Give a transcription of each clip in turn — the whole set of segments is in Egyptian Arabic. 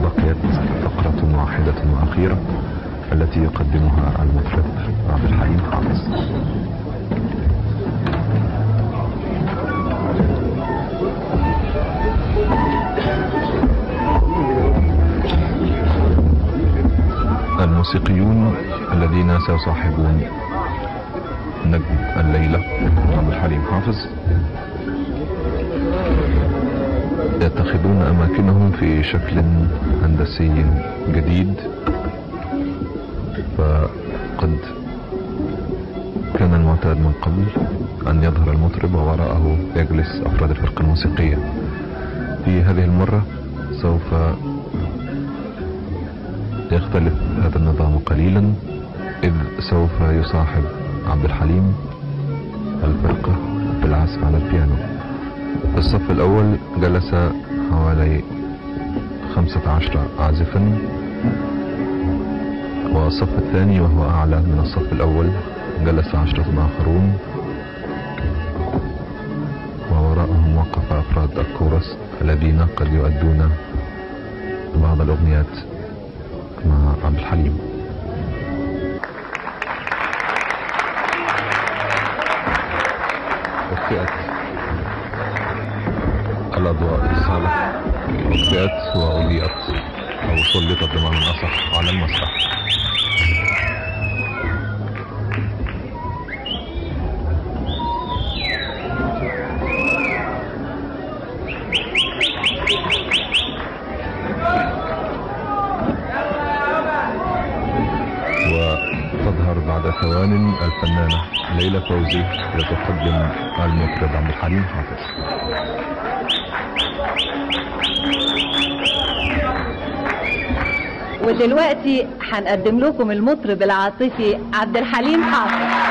بقيت فقرة واحدة وأخيرة التي يقدمها المطرب عبد الحليم حافظ الموسيقيون الذين سيصاحبون نجم الليلة عبد الحليم حافظ يتخذون أماكنهم في شكل هندسي جديد فقد كان المعتاد من قبل أن يظهر المطرب ووراءه يجلس أفراد الفرقة الموسيقية في هذه المرة سوف يختلف هذا النظام قليلا إذ سوف يصاحب عبد الحليم الفرقة بالعزف على البيانو في الصف الأول جلس حوالي خمسة عشر عازفا والصف الثاني وهو أعلى من الصف الأول جلس عشرة آخرون ووراءهم وقف أفراد الكورس الذين قد يؤدون بعض الأغنيات مع عبد الحليم وفئت الأضواء الصالح وفئت وأضيئت أو سلطت بمعنى أصح على المسرح وتظهر بعد ثوان الفنانة ليلى فوزي لتقدم المطرب عبد الحليم حافظ ودلوقتي هنقدم لكم المطرب العاطفي عبد الحليم حافظ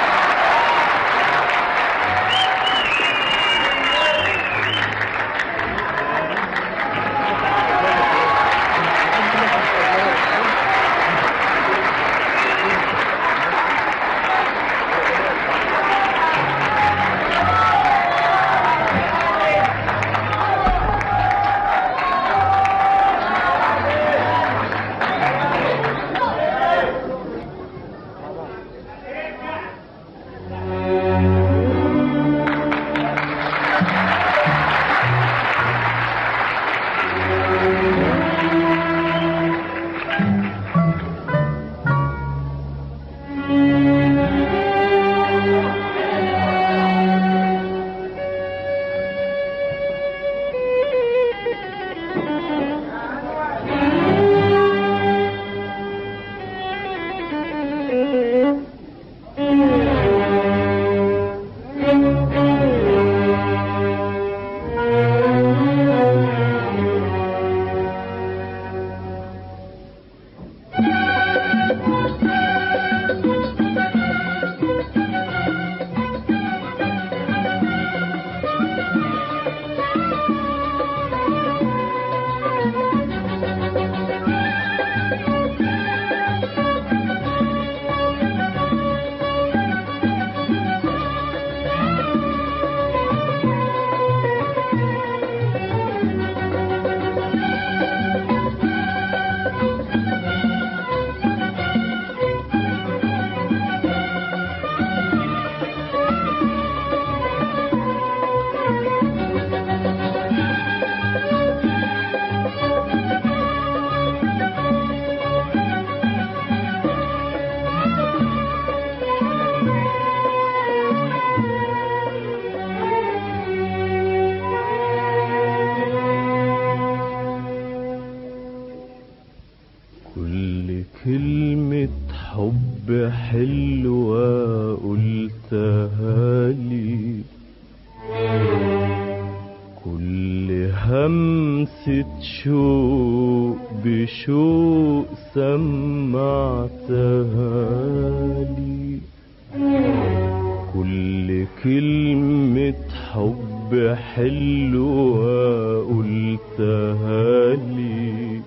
كل كلمة حب حلوة قلتها لي كل همسة شوق بشوق سمعتها لي كل كلمة حب حلوة قلتها لي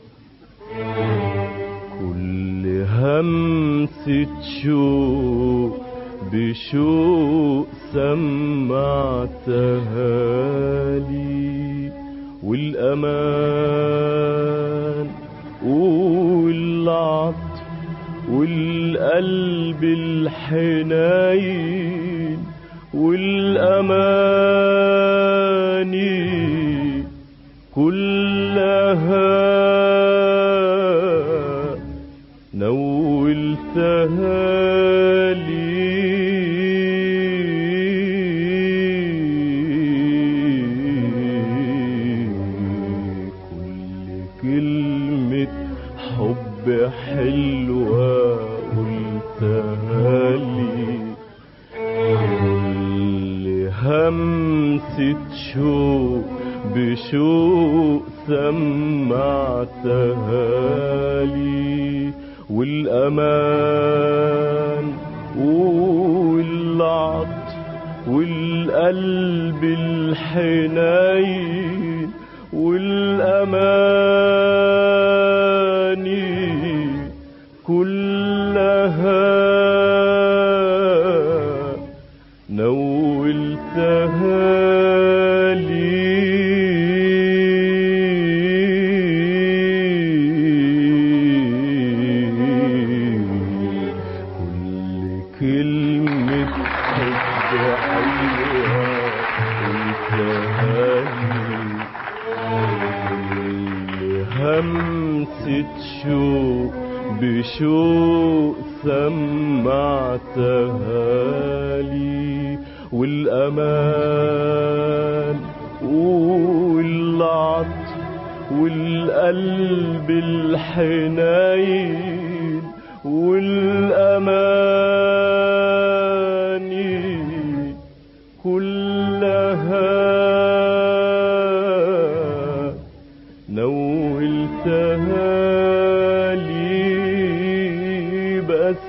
كل همسة شوق بشوق سمعتها لي والأمان والقلب الحنين والأماني كلها نولتها لي كل كلمة حب حلوة قلتها لي كل همسة شوق بشوق سمعتها لي والأمان والعطف والقلب الحنين والأماني كلها نولتها لي كل كلمة حب حلوة قلتها لي كل همسة شوق بشوق سمعتها لي والأمان والعطف والقلب الحنين والأماني كلها نولتها لي بس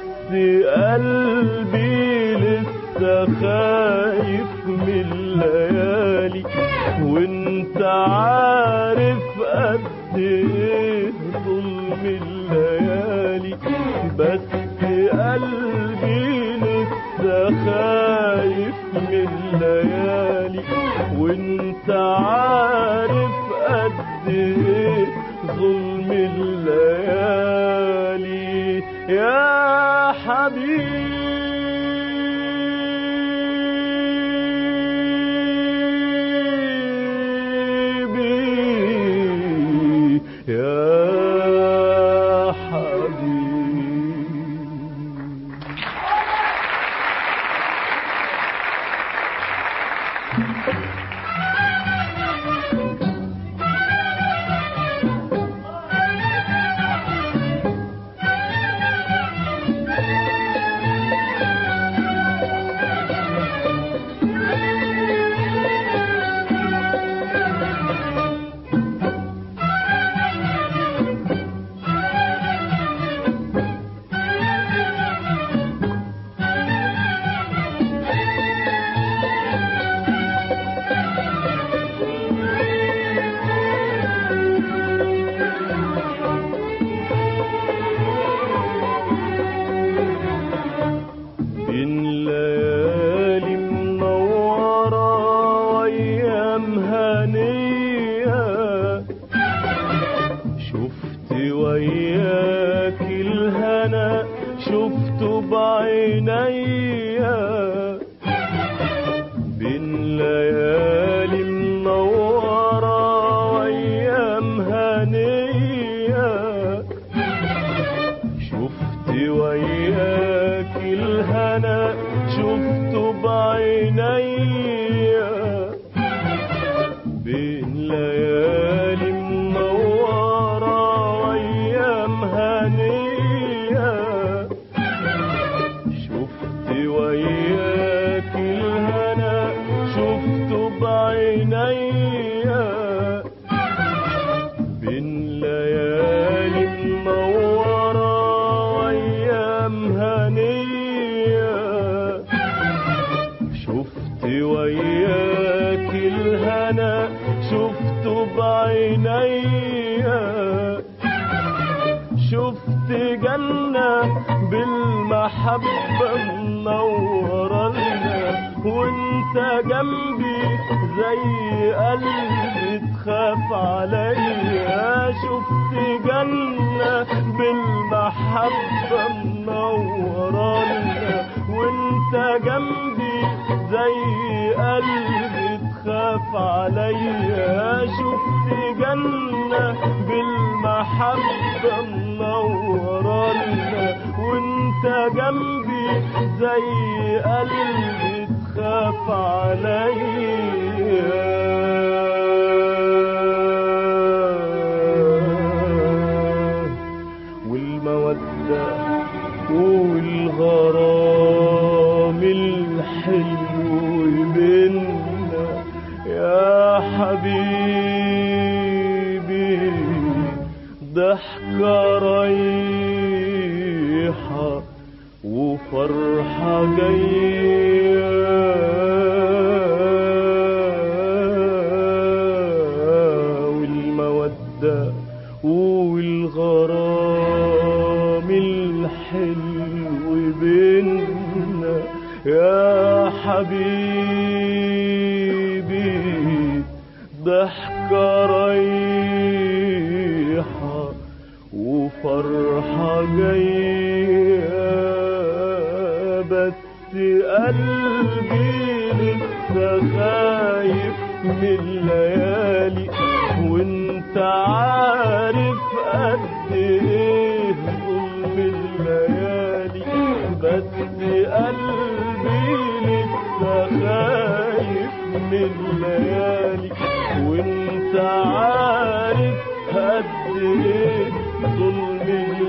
قلبي لسه خايف من الليالي وانت عارف قد ايه ظلم الليالي بس قلبي لسه خايف من الليالي وانت عارف قد ايه ظلم الليالي يا حبيبي يا حبيبي بين ليالي منورة وأيام هنية شفت وياك الهنا شفته بعينيا بين ليالي منورة وأيام هنية شفت وياك الهنا شفته بعينيا بين ليالي منورة وأيام هنية شفت وياك الهنا شفته بعينيا بين ليالي منورة وأيام هنية شفت وياك الهنا شفته بعينيا شفت جنة بالمحبة منورة لنا وانت جنبي زي قلبي تخاف عليا شفت جنة بالمحبة منورنا وانت جنبي زي قلبي تخاف عليا شفت جنة بالمحبة منورنا وانت جنبي زي قلبي تخاف عليا والمودة والغرام الحلو بينا يا حبيبي ضحكة رايحة وفرحة جاية والمودة والغرام الحلو بينا يا حبيبي ضحكة رايحة وفرحة جاية بس قلبي لسه خايف من الليالي وانت عارف قد ايه ظلم الليالي بس قلبي لسه خايف من الليالي وانت عارف قد ايه ظلم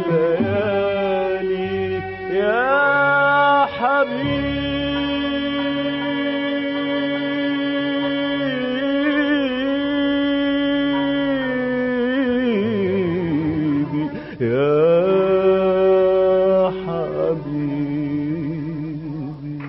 الليالي يا حبيبي يا حبيبي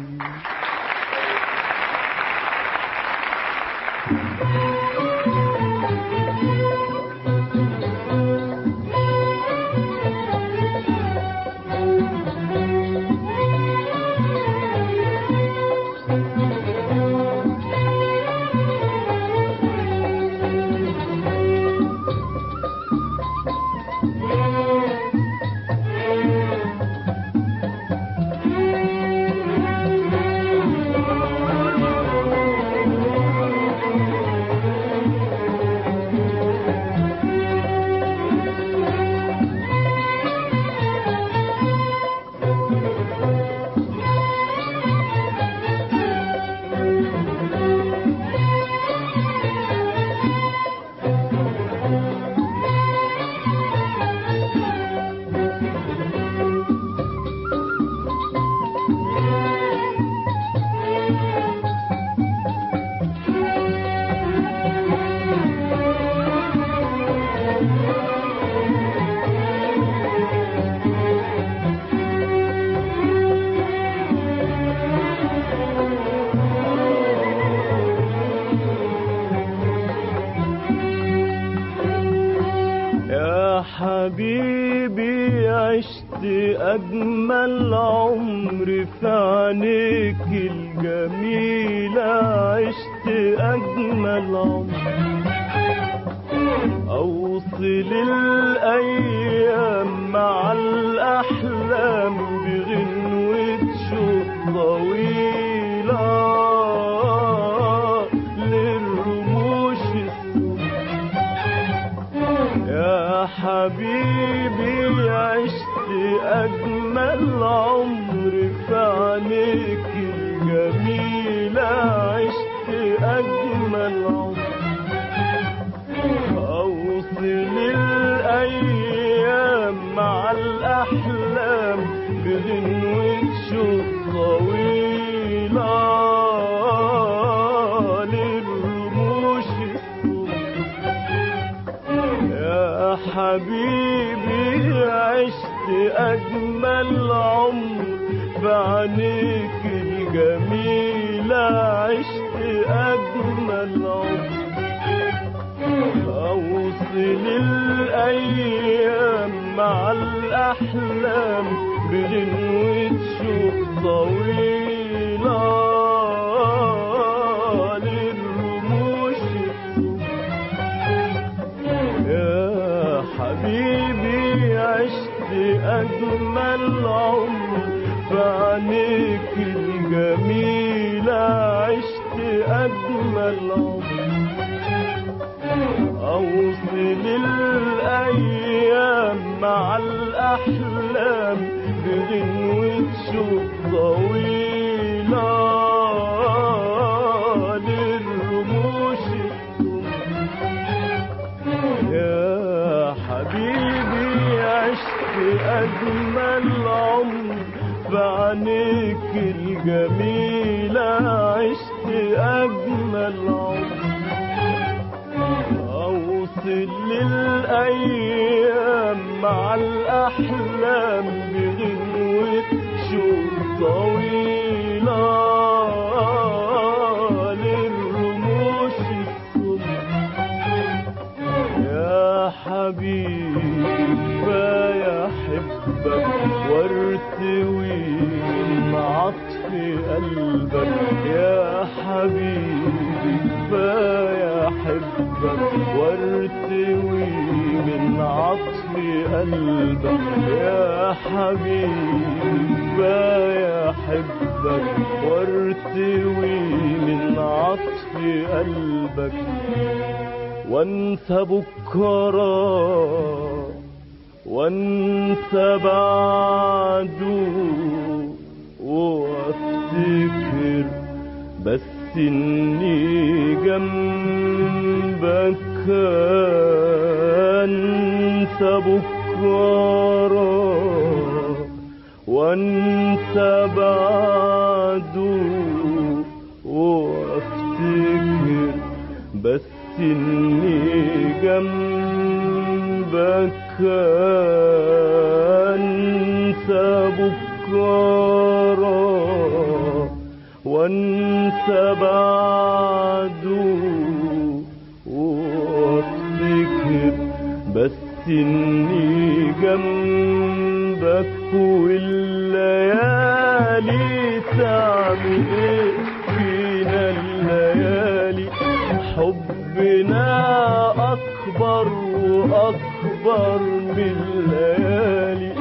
يا حبيبي عشت أجمل عمر في عينيك الجميلة عشت أجمل عمر أوصل الأيام مع الأحلام بغنوة شوق طويلة للرموش السود يا حبيبي عشت أجمل عمر في عينيك الجميلة عشت أجمل عمر أوصل الأيام مع الأحلام بغنوة شوق طويلة للرموش السود يا حبيبي عشت أجمل عمر في عينيك الجميلة عشت أجمل عمر أوصل الأيام مع الأحلام بغنوة شوق طويلة للرموش السود يا حبيبي عشت أجمل عمر بعينيك الجميلة عشت أجمل عمر أوصل الأيام مع الأحلام بغنوة شوق طويلة للرموش يا حبيبي عشت أجمل عمر بعينيك الجميلة عشت أجمل عمر أوصل للأيام مع الأحلام بغنوة شوق طويلة للرموش السمر يا حبيبي كفاية أحبك وارتوي من عطف قلبك يا حبيبي كفاية أحبك وارتوي من عطف قلبك يا حبيبي كفاية أحبك وارتوي من عطف قلبك وانسى بكرة وانسى بعده وافتكر بس اني جنبك انسى بكرة وانسى بعده وافتكر بس اني جنبك انسى بكرة وانسى بعده وافتكر بس اني جنبك والليالي تعمل ايه فينا الليالي حبنا أكبر وأكبر من الليالي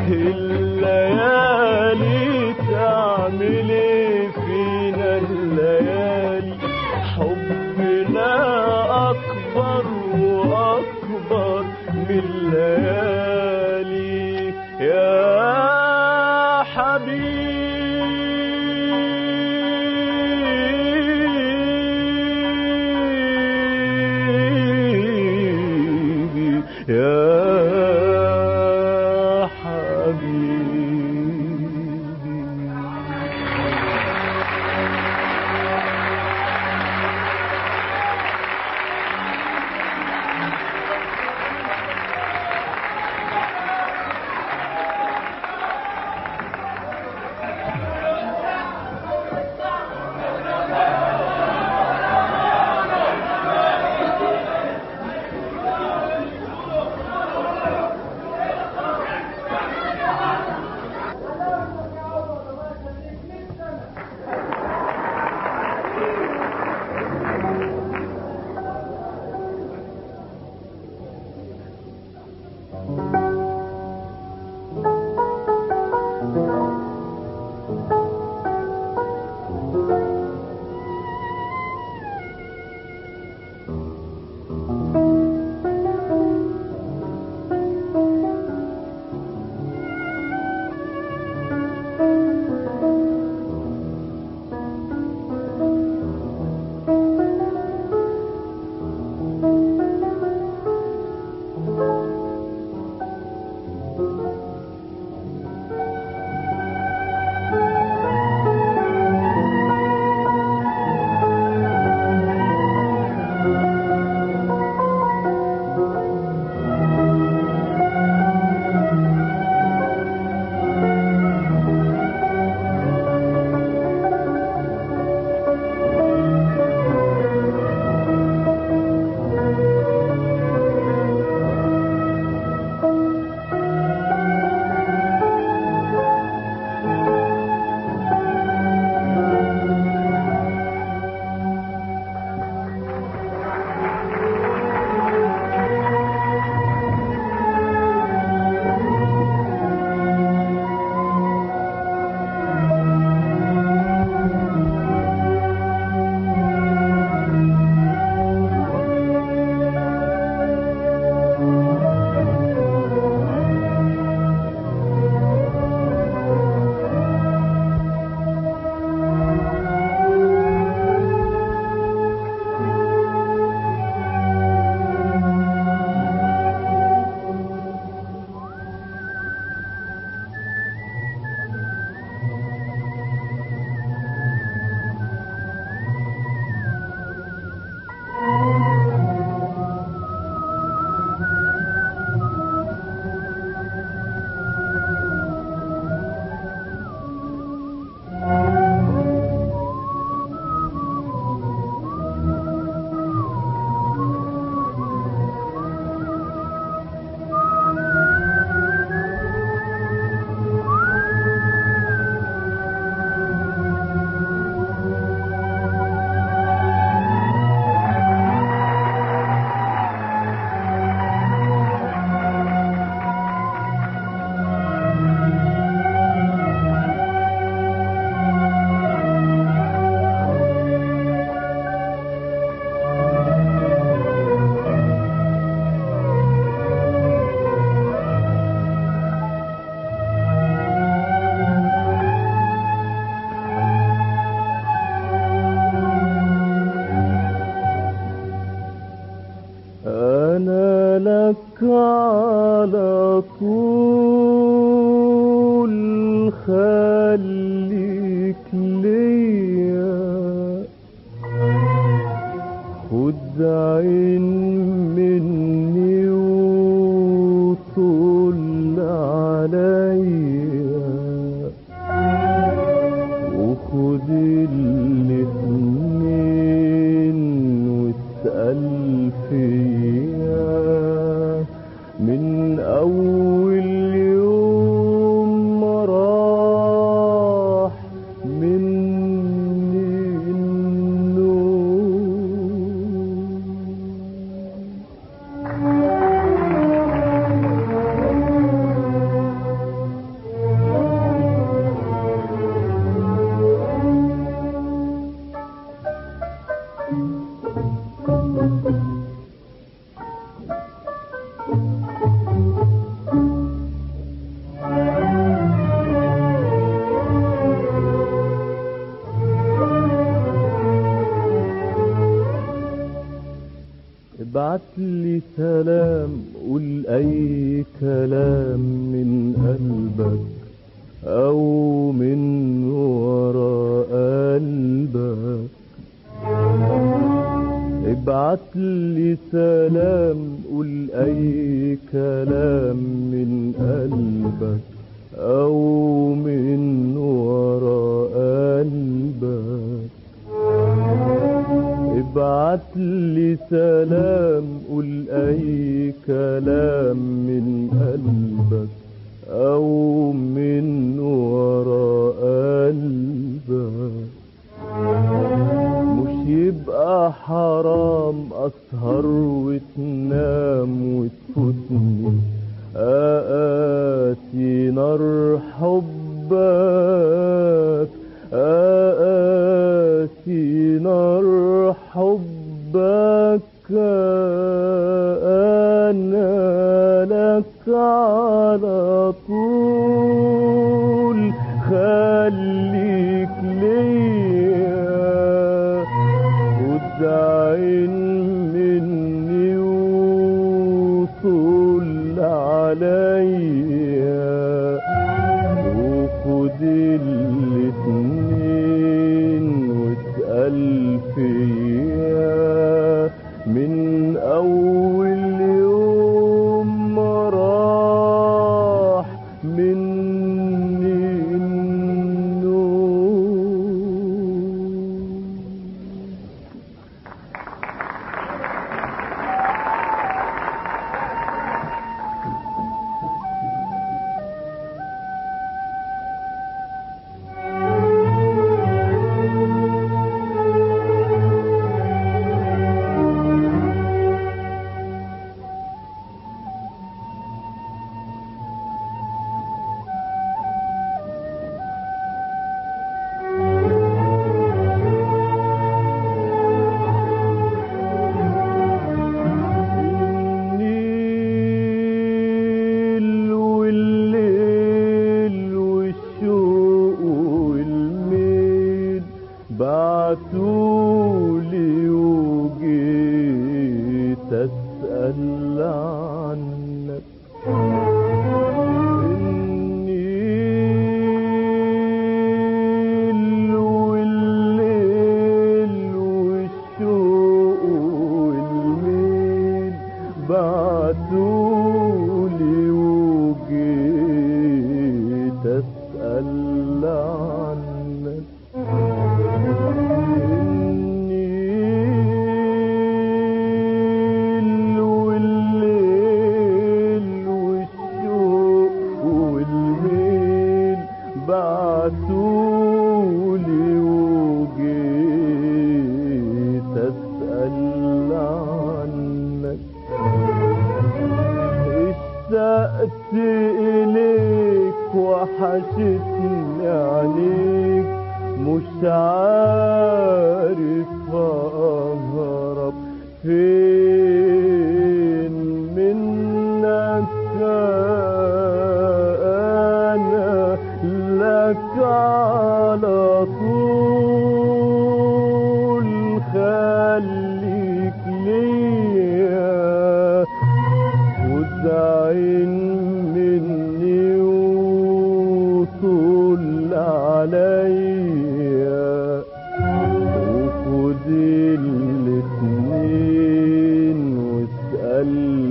الليالي تعمل إيه فينا الليالي حبنا أكبر وأكبر من الليالي يا حبيبي يا حبيبي لك على طول خليك ليا خد عين مني وطول عليا وخد الاتنين واسأل فيا من أول يوم ما راح مني النوم ابعت لي سلام قول اي كلام من قلبك او من ورا قلبك ابعت لي سلام قول اي كلام من قلبك او من ورا قلبك ابعت لي سلام قول اي كلام من قلبك او من ورا قلبك مش يبقى حرام اسهر وتنام وتفوتني اقاسي نار حبك اقاسي نار حبك انا لك على طول خليك ليا خد عين مني وطول عليا وخد الاتنين واسأل فيا من أول يوم ما راح مني النوم النيل والليل والشوق والميل بعتولي وجيت أسأل عنك النيل والليل والشوق والميل بعتولي وجيت أسأل عنك النيل والليل والشوق والميل بعتولي وجيت أسأل عنك اشتقت إليك وحشتني عليك مش عارف أهرب فين منك أنا لك على طول خليك ليا عين مني وطول عليا وخد الاتنين واسأل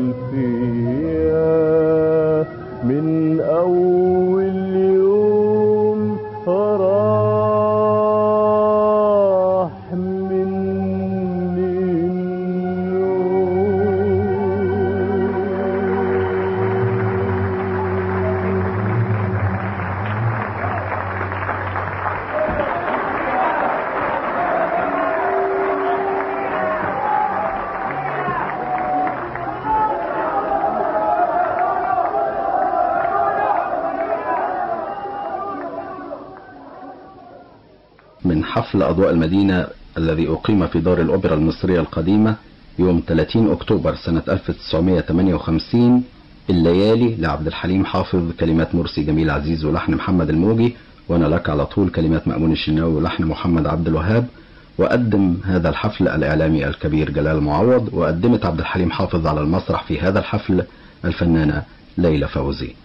فيا من أول يوم راح مني النوم من حفل أضواء المدينة الذي أقيم في دار الأوبرا المصرية القديمة يوم 30 أكتوبر سنة 1958 الليالي لعبد الحليم حافظ كلمات مرسي جميل عزيز ولحن محمد الموجي وأنا لك على طول كلمات مأمون الشناوي ولحن محمد عبد الوهاب وقدم هذا الحفل الإعلامي الكبير جلال معوض وقدمت عبد الحليم حافظ على المسرح في هذا الحفل الفنانة ليلى فوزي